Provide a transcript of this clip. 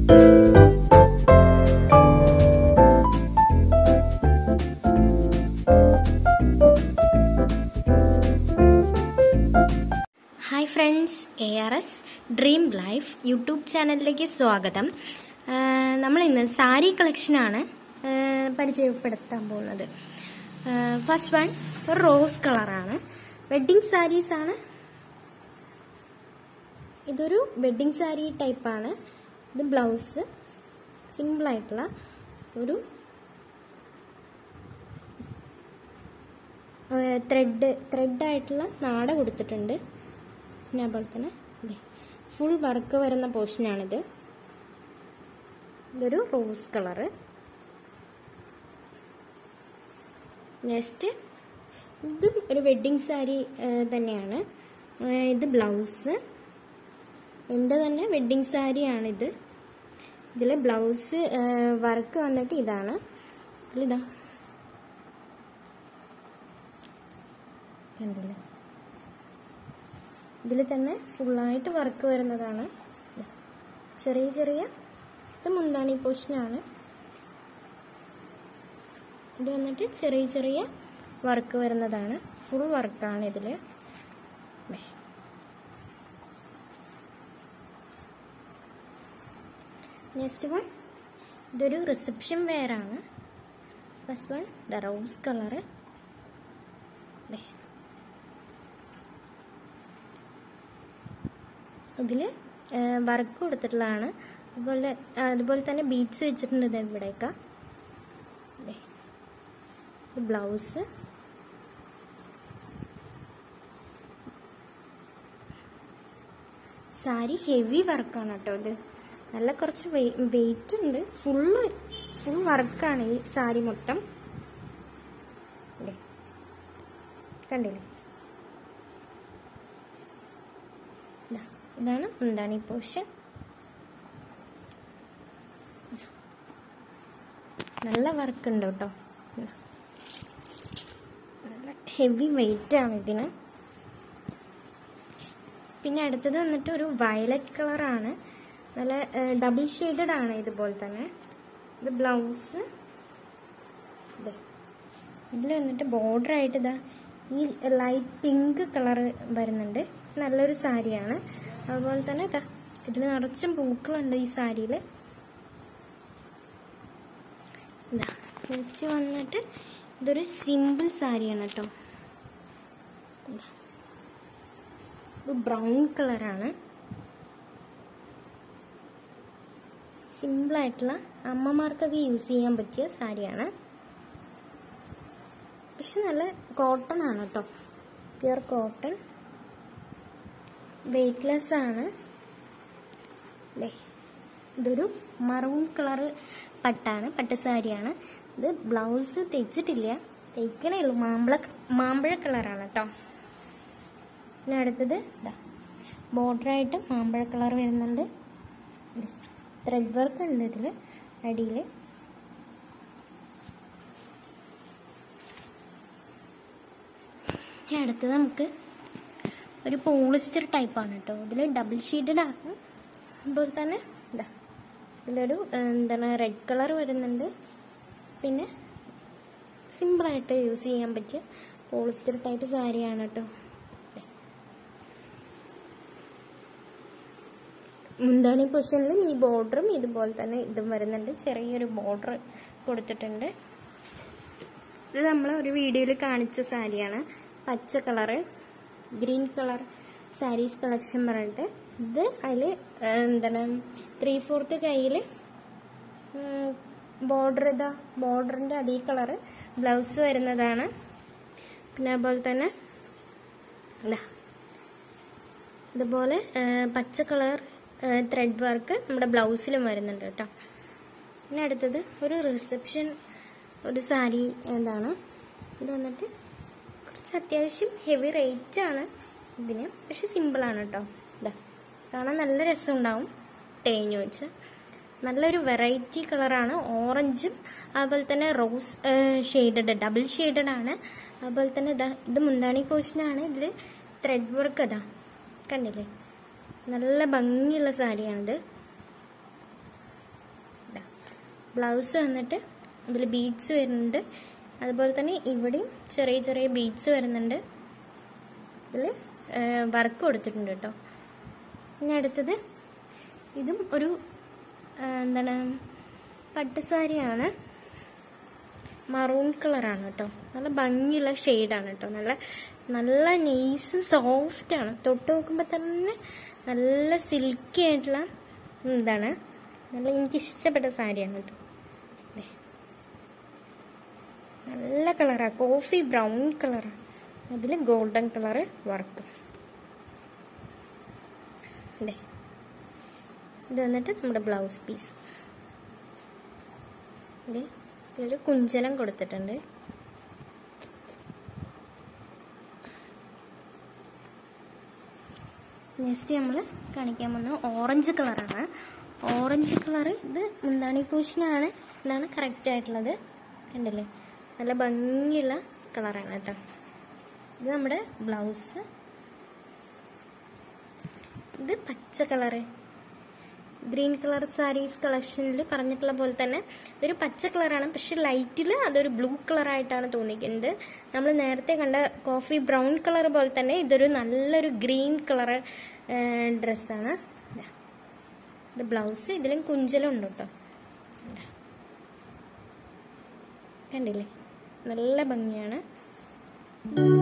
Hi friends A R S dream life YouTube ചാനലിലേക്ക് സ്വാഗതം നമ്മൾ ഇന്ന് സാരി കളക്ഷനാണ് പരിചയപ്പെടുത്താൻ പോകുന്നത് ഫസ്റ്റ് വൺ ഒരു റോസ് കളറാണ് വെഡ്ഡിങ് സാരീസാണ് ഇതൊരു വെഡ്ഡിങ് സാരി ടൈപ്പാണ് ഇത് ബ്ലൗസ് സിമ്പിളായിട്ടുള്ള ഒരു ത്രെഡ് ത്രെഡായിട്ടുള്ള നാട കൊടുത്തിട്ടുണ്ട് പിന്നെ അതുപോലെ തന്നെ ഇതേ ഫുൾ വർക്ക് വരുന്ന പോർഷനാണിത് ഇതൊരു റോസ് കളറ് നെക്സ്റ്റ് ഇതും ഒരു വെഡ്ഡിങ് സാരി തന്നെയാണ് ഇത് ബ്ലൗസ് എൻ്റെ തന്നെ വെഡ്ഡിങ് സാരിയാണിത് ഇതിൽ ബ്ലൗസ് വർക്ക് വന്നിട്ട് ഇതാണ് ഇതിലിതാ കണ്ടില്ലേ ഇതിൽ തന്നെ ഫുള്ളായിട്ട് വർക്ക് വരുന്നതാണ് ചെറിയ ചെറിയ ഇത് മുന്താണി പോർഷനാണ് ഇത് വന്നിട്ട് ചെറിയ ചെറിയ വർക്ക് വരുന്നതാണ് ഫുൾ വർക്കാണ് ഇതിൽ നെക്സ്റ്റ് വൺ ഇതൊരു റിസപ്ഷൻ വെയർ ആണ് first one the rose colour ഇതിൽ വർക്ക് കൊടുത്തിട്ടുള്ളതാണ് അതുപോലെ അതുപോലെ തന്നെ ബീഡ്സ് വെച്ചിട്ടുണ്ട് ഇത് ഇവിടെയൊക്കെ ബ്ലൗസ് സാരി ഹെവി വർക്കാണ് കേട്ടോ ഇത് നല്ല കുറച്ച് വെയിറ്റ് ഉണ്ട് ഫുള്ള് ഫുൾ വർക്കാണ് ഈ സാരി മൊത്തം കണ്ടില്ലേ ഇതാണ് എന്താണ് ഈ പോർഷൻ നല്ല വർക്ക് ഉണ്ട് കേട്ടോ നല്ല ഹെവി വെയിറ്റ് ആണ് ഇതിന് പിന്നെ അടുത്തത് വന്നിട്ട് ഒരു വയലറ്റ് കളറാണ് നല്ല ഡബിൾ ഷെയ്ഡഡ് ആണ് ഇതുപോലെ തന്നെ ഇത് ബ്ലൗസ് ഇതിൽ വന്നിട്ട് ബോർഡർ ആയിട്ട് ഇതാ ഈ ലൈറ്റ് പിങ്ക് കളർ വരുന്നുണ്ട് നല്ലൊരു സാരിയാണ് അതുപോലെ തന്നെ ഇതാ ഇതിൽ നിറച്ചും പൂക്കളുണ്ട് ഈ സാരിയിൽ ഇതാ നെക്സ്റ്റ് വന്നിട്ട് ഇതൊരു സിമ്പിൾ സാരിയാണ് കേട്ടോ ഒരു ബ്രൗൺ കളറാണ് സിമ്പിളായിട്ടുള്ള അമ്മമാർക്കൊക്കെ യൂസ് ചെയ്യാൻ പറ്റിയ സാരിയാണ് പക്ഷെ നല്ല കോട്ടൺ ആണ് കേട്ടോ പ്യുർ കോട്ടൺ വെയ്റ്റ്ലെസ് ആണ് അല്ലേ ഇതൊരു മറൂൺ കളറ് പട്ടാണ് പട്ടുസാരിയാണ് ഇത് ബ്ലൗസ് തയ്ച്ചിട്ടില്ല തയ്ക്കണേ ഉള്ളൂ മാമ്പഴ മാമ്പഴ കളറാണ് കേട്ടോ പിന്നെ അടുത്തത് ഇതാ ബോർഡറായിട്ട് മാമ്പഴ കളർ വരുന്നുണ്ട് ത്രെഡ് വർക്ക് ഉണ്ട് ഇതിൽ അടിയിൽ അടുത്തത് നമുക്ക് ഒരു പോളിസ്റ്റർ ടൈപ്പാണ് കേട്ടോ ഇതിൽ ഡബിൾ ഷീറ്റഡ് ആണ് അതുപോലെ തന്നെ ഇതാ ഇതിലൊരു എന്താണ് റെഡ് കളർ വരുന്നുണ്ട് പിന്നെ സിമ്പിളായിട്ട് യൂസ് ചെയ്യാൻ പറ്റിയ പോളിസ്റ്റർ ടൈപ്പ് സാരിയാണ് കേട്ടോ മുന്താണി പൊസിഷനിലും ഈ ബോർഡറും ഇതുപോലെ തന്നെ ഇതും വരുന്നുണ്ട് ചെറിയൊരു ബോർഡർ കൊടുത്തിട്ടുണ്ട് ഇത് നമ്മൾ ഒരു വീഡിയോയിൽ കാണിച്ച സാരിയാണ് പച്ച colour green colour saris collection പറഞ്ഞിട്ട് ഇത് അതിൽ എന്താണ് ത്രീ ഫോർത്ത് കയ്യിൽ ബോർഡർ ഇതാ ബോർഡറിൻ്റെ അതേ കളറ് ബ്ലൗസ് വരുന്നതാണ് പിന്നെ അതുപോലെ തന്നെ ഇതാ ഇതുപോലെ പച്ച കളർ ത്രെഡ് വർക്ക് നമ്മുടെ ബ്ലൗസിലും വരുന്നുണ്ട് കേട്ടോ പിന്നെ അടുത്തത് ഒരു റിസപ്ഷൻ ഒരു സാരി എന്താണ് ഇത് വന്നിട്ട് കുറച്ച് അത്യാവശ്യം ഹെവി റേറ്റ് ആണ് ഇതിന് പക്ഷെ സിമ്പിളാണ് കേട്ടോ ഇതാ കാണാൻ നല്ല രസമുണ്ടാവും തേഞ്ഞു വെച്ച് നല്ലൊരു വെറൈറ്റി കളറാണ് ഓറഞ്ചും അതുപോലെ തന്നെ റോസ് ഷെയ്ഡഡ് ഡബിൾ ഷെയ്ഡഡ് ആണ് അതുപോലെ തന്നെ ഇതാ ഇത് മുന്താണി പോർഷനാണ് ഇതിൽ ത്രെഡ് വർക്ക് അതാ കണ്ടില്ലേ നല്ല ഭംഗിയുള്ള സാരിയാണിത് ബ്ലൗസ് വന്നിട്ട് ഇതിൽ ബീഡ്സ് വരുന്നുണ്ട് അതുപോലെ തന്നെ ഇവിടെയും ചെറിയ ചെറിയ ബീഡ്സ് വരുന്നുണ്ട് ഇതിൽ വർക്ക് കൊടുത്തിട്ടുണ്ട് കേട്ടോ ഇനി അടുത്തത് ഇതും ഒരു ആ, എന്താണ് പട്ടുസാരിയാണ് മറൂൺ കളറാണ് കേട്ടോ നല്ല ഭംഗിയുള്ള ഷെയ്ഡാണ് കേട്ടോ നല്ല നല്ല നെയ്സ് സോഫ്റ്റാണ് തൊട്ട് നോക്കുമ്പോൾ തന്നെ നല്ല സിൽക്കി ആയിട്ടുള്ള എന്താണ് നല്ല എനിക്ക് ഇഷ്ടപ്പെട്ട സാരിയാണ് കേട്ടോ ദേ. നല്ല കളറാണ് കോഫി ബ്രൗൺ കളറാണ് അതിൽ ഗോൾഡൻ കളറ് വർക്ക് അതെ ഇത് വന്നിട്ട് നമ്മുടെ ബ്ലൗസ് പീസ് ഇത് ഇതിലൊരു കുഞ്ചലം കൊടുത്തിട്ടുണ്ട് നെക്സ്റ്റ് നമ്മൾ കാണിക്കാൻ പോകുന്നത് ഓറഞ്ച് കളറാണ് ഓറഞ്ച് കളർ ഇത് മുന്താണി പൂശിനാണ് ഇതാണ് കറക്റ്റ് ആയിട്ടുള്ളത് കണ്ടില്ലേ നല്ല ഭംഗിയുള്ള കളറാണ് കേട്ടോ ഇത് നമ്മുടെ ബ്ലൗസ് ഇത് പച്ച കളറ് ഗ്രീൻ കളർ സാരീസ് കളക്ഷനിൽ പറഞ്ഞിട്ടുള്ള പോലെ തന്നെ ഇതൊരു പച്ച കളറാണ് പക്ഷെ ലൈറ്റിൽ അതൊരു ബ്ലൂ കളറായിട്ടാണ് തോന്നിക്കുന്നത് നമ്മൾ നേരത്തെ കണ്ട കോഫി ബ്രൗൺ കളർ പോലെ തന്നെ ഇതൊരു നല്ലൊരു ഗ്രീൻ കളർ ഡ്രസ്സാണ് ഇത് ബ്ലൗസ് ഇതിലും കുഞ്ചലും ഉണ്ട് കേട്ടോ ഇതാ. കണ്ടില്ലേ നല്ല ഭംഗിയാണ്